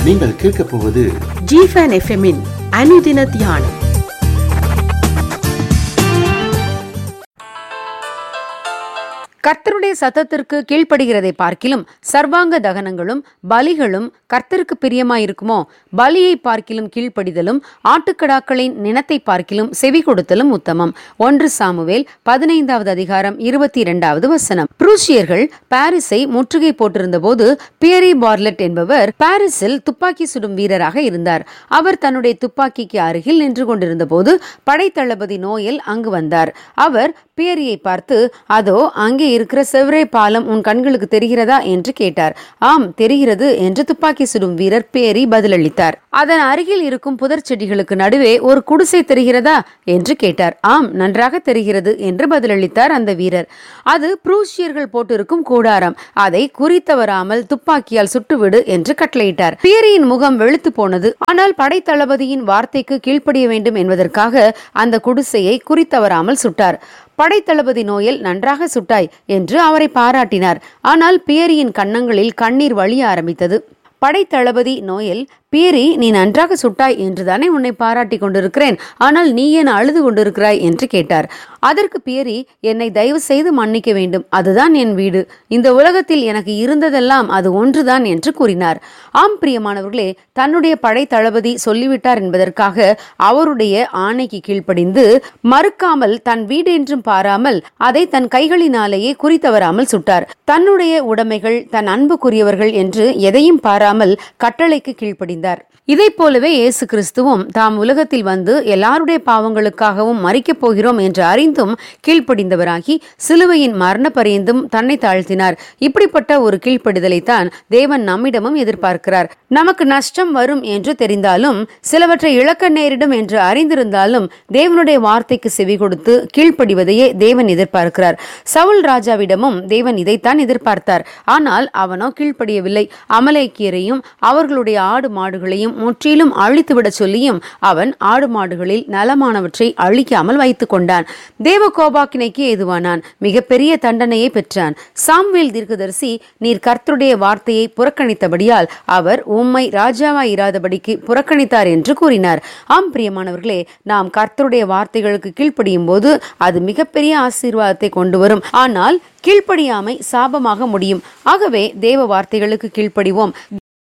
நீங்கள் கேட்கப் போவது ஜிஃபன் எஃப்எம்மின் அனுதின தியானம் கர்த்தருடைய சத்தத்திற்கு கீழ்ப்படுகிறதை பார்க்கிலும் சர்வாங்க தகனங்களும் பலிகளும் கர்த்தருக்கு பிரியமாயிருக்குமோ பலியை பார்க்கிலும் கீழ்ப்படிதலும் ஆட்டுக்கடாக்களின் நினத்தை பார்க்கிலும் செவி கொடுத்தலும் உத்தமம் ஒன்று சாமுவேல் பதினைந்தாவது அதிகாரம் இருபத்தி இரண்டாவது வசனம் புரூசியர்கள் பாரிஸை முற்றுகை போட்டிருந்த போது பியரி பார்லெட் என்பவர் பாரிஸில் துப்பாக்கி சுடும் வீரராக இருந்தார் அவர் தன்னுடைய துப்பாக்கிக்கு அருகில் நின்று கொண்டிருந்த போது படைத்தளபதி நோயல் அங்கு வந்தார் அவர் பியரியை பார்த்து அதோ அங்கே இருக்கிற செவ்ரே பாலம் உன் கண்களுக்கு தெரிகிறதா என்று கேட்டார் ஆம் தெரிகிறது என்று துப்பாக்கி சுடும் வீரர் பேரி பதிலளித்தார் அதன் அருகில் இருக்கும் புதர் செடிகளுக்கு நடுவே ஒரு குடிசை தெரிகிறதா என்று கேட்டார் ஆம் நன்றாக தெரிகிறது என்று பதிலளித்தார் அந்த வீரர் அது புரூசியர்கள் போட்டிருக்கும் கூடாரம் அதை குறித்தவராமல் துப்பாக்கியால் சுட்டுவிடு என்று கட்டளையிட்டார் பியரியின் முகம் வெளுத்து போனது ஆனால் படைத்தளபதியின் வார்த்தைக்கு கீழ்ப்படிய வேண்டும் என்பதற்காக அந்த குடிசையை குறித்தவராமல் சுட்டார் படைத்தளபதி நோயல் நன்றாக சுட்டாய் என்று அவரை பாராட்டினார் ஆனால் பியரியின் கன்னங்களில் கண்ணீர் வழிய ஆரம்பித்தது படைத்தளபதி நோயல் பியரி நீ நன்றாக சுட்டாய் என்றுதானே உன்னை பாராட்டி கொண்டிருக்கிறேன் ஆனால் நீ ஏன் அழுது கொண்டிருக்கிறாய் என்று கேட்டார் அதற்கு பியரி என்னை தயவு செய்து மன்னிக்க வேண்டும் அதுதான் என் வீடு இந்த உலகத்தில் எனக்கு இருந்ததெல்லாம் அது ஒன்றுதான் என்று கூறினார் ஆம் பிரியமானவர்களே தன்னுடைய படைத்தளபதி சொல்லிவிட்டார் என்பதற்காக அவருடைய ஆணைக்கு கீழ்ப்படிந்து மறுக்காமல் தன் வீடு என்றும் பாராமல் அதை தன் கைகளினாலேயே குறித்தவராமல் சுட்டார் தன்னுடைய உடைமைகள் தன் அன்புக்குரியவர்கள் என்று எதையும் பாராமல் கட்டளைக்கு கீழ்ப்படிந்தார் இதை போலவே இயேசு கிறிஸ்துவும் தாம் உலகத்தில் வந்து எல்லாருடைய பாவங்களுக்காகவும் மறிக்கப் போகிறோம் என்று அறிந்தும் கீழ்ப்படிந்தவராகி சிலுவையின் மரண பரியந்தும் தன்னை தாழ்த்தினார் இப்படிப்பட்ட ஒரு கீழ்ப்படிதலைத்தான் தேவன் நம்மிடமும் எதிர்பார்க்கிறார் நமக்கு நஷ்டம் வரும் என்று தெரிந்தாலும் சிலவற்றை இழக்க நேரிடும் என்று அறிந்திருந்தாலும் தேவனுடைய வார்த்தைக்கு செவி கொடுத்து கீழ்ப்படிவதையே தேவன் எதிர்பார்க்கிறார் சவுல் ராஜாவிடமும் தேவன் இதைத்தான் எதிர்பார்த்தார் ஆனால் அவனோ கீழ்ப்படியவில்லை அமலேக்கியரையும் அவர்களுடைய ஆடு மாடுகளையும் முற்றிலும் அழித்துவிடச் சொல்லியும் அவன் ஆடு மாடுகளில் நலமானவற்றை அழிக்காமல் வைத்துக் கொண்டான் தேவ கோபாக்கினைக்கு ஏதுவானான் மிகப்பெரிய தண்டனையை பெற்றான் சாம்வேல் தீர்க்கதரிசி நீர் கர்த்தருடைய வார்த்தையை புறக்கணித்தபடியால் அவர் உம்மை ராஜாவாய் இராதபடிக்கு புறக்கணித்தார் என்று கூறினார் ஆம் பிரியமானவர்களே நாம் கர்த்தருடைய வார்த்தைகளுக்கு கீழ்ப்படியும் போது அது மிகப்பெரிய ஆசீர்வாதத்தை கொண்டு வரும் ஆனால் கீழ்ப்படியாமை சாபமாக முடியும் ஆகவே தேவ வார்த்தைகளுக்கு கீழ்ப்படிவோம்